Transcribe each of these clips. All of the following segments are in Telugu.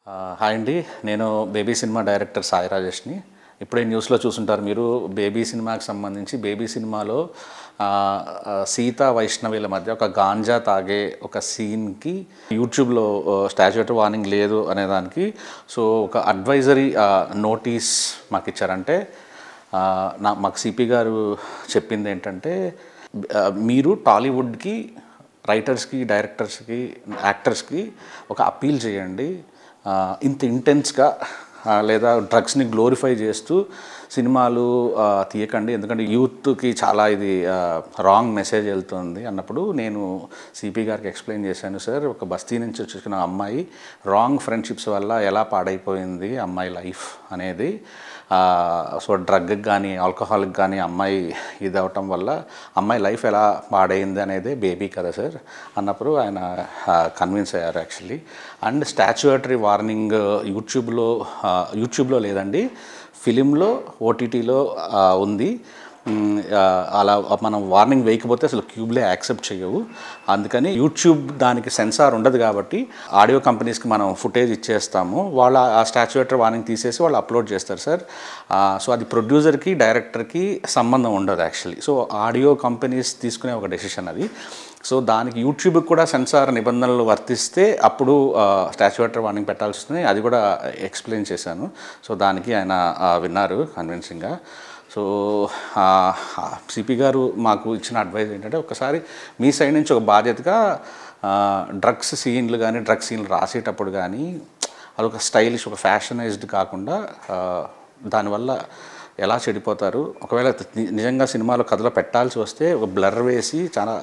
ఆ, హాయ్ అండి నేను బేబీ సినిమా డైరెక్టర్ సాయి రాజేష్ని ఇప్పుడే న్యూస్లో చూసుంటారు మీరు బేబీ సినిమాకి సంబంధించి బేబీ సినిమాలో ఆ, ఆ, సీత వైష్ణవిల మధ్య ఒక గాంజా తాగే ఒక సీన్కి యూట్యూబ్లో స్టాచ్యూటరీ వార్నింగ్ లేదు అనే దానికి సో ఒక అడ్వైజరీ నోటీస్ మాకు ఇచ్చారంటే ఆ, నా మాకు సిపి గారు చెప్పింది ఏంటంటే ఆ, మీరు టాలీవుడ్కి రైటర్స్కి డైరెక్టర్స్కి యాక్టర్స్కి ఒక అప్పీల్ చేయండి ఆ, ఇంత ఇంటెన్స్గా ఆ, లేదా డ్రగ్స్ని గ్లోరిఫై చేస్తూ సినిమాలు ఆ, తీయకండి ఎందుకంటే యూత్కి చాలా ఇది రాంగ్ మెసేజ్ వెళ్తుంది అన్నప్పుడు నేను సిపి గారికి ఎక్స్ప్లెయిన్ చేశాను సార్ ఒక బస్తీ నుంచి వచ్చిన అమ్మాయి రాంగ్ ఫ్రెండ్షిప్స్ వల్ల ఎలా పాడైపోయింది అమ్మాయి లైఫ్ అనేది ఆ, సో డ్రగ్కి కానీ ఆల్కహాల్కి కానీ అమ్మాయి ఇది అవటం వల్ల అమ్మాయి లైఫ్ ఎలా పాడైంది అనేది బేబీ కదా సార్ అన్నప్పుడు ఆయన కన్విన్స్ అయ్యారు యాక్చువల్లీ అండ్ స్టాచ్యుటరీ వార్నింగ్ యూట్యూబ్లో ఆ, యూట్యూబ్లో లేదండి ఫిలింలో ఓటీటీలో ఉంది మ్, ఆ, అలా మనం వార్నింగ్ వేయకపోతే అసలు క్యూబ్లే యాక్సెప్ట్ చేయవు అందుకని యూట్యూబ్ దానికి సెన్సార్ ఉండదు కాబట్టి ఆడియో కంపెనీస్కి మనం ఫుటేజ్ ఇచ్చేస్తాము వాళ్ళ ఆ స్టాచ్యుటరీ వార్నింగ్ తీసేసి వాళ్ళు అప్లోడ్ చేస్తారు సార్ ఆ, సో అది ప్రొడ్యూసర్కి డైరెక్టర్కి సంబంధం ఉండదు యాక్చువల్లీ సో ఆడియో కంపెనీస్ తీసుకునే ఒక డెసిషన్ అది సో దానికి యూట్యూబ్కి కూడా సెన్సార్ నిబంధనలు వర్తిస్తే అప్పుడు స్టాచ్యుటరీ వార్నింగ్ పెట్టాల్సి వస్తుంది అది కూడా ఎక్స్ప్లెయిన్ చేశాను సో దానికి ఆయన ఆ, విన్నారు కన్విన్సింగ్గా సో సిపి గారు మాకు ఇచ్చిన అడ్వైజ్ ఏంటంటే ఒకసారి మీ సైడ్ నుంచి ఒక బాధ్యతగా డ్రగ్స్ సీన్లు కానీ డ్రగ్స్ సీన్లు రాసేటప్పుడు కానీ అదొక స్టైలిష్ ఒక ఫ్యాషనైజ్డ్ కాకుండా ఆ, దానివల్ల ఎలా చెడిపోతారు ఒకవేళ ని- నిజంగా సినిమాలో కథలో పెట్టాల్సి వస్తే ఒక బ్లర్ వేసి చాలా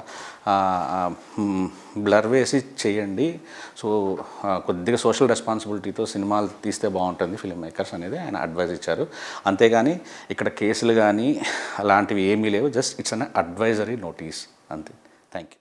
బ్లర్ వేసి చేయండి సో ఆ, కొద్దిగా సోషల్ రెస్పాన్సిబిలిటీతో సినిమాలు తీస్తే బాగుంటుంది ఫిల్మ్ మేకర్స్ అనేది ఆయన అడ్వైజ్ ఇచ్చారు అంతేగాని ఇక్కడ కేసులు కానీ అలాంటివి ఏమీ లేవు just it's an advisory notice అంతే థ్యాంక్ యూ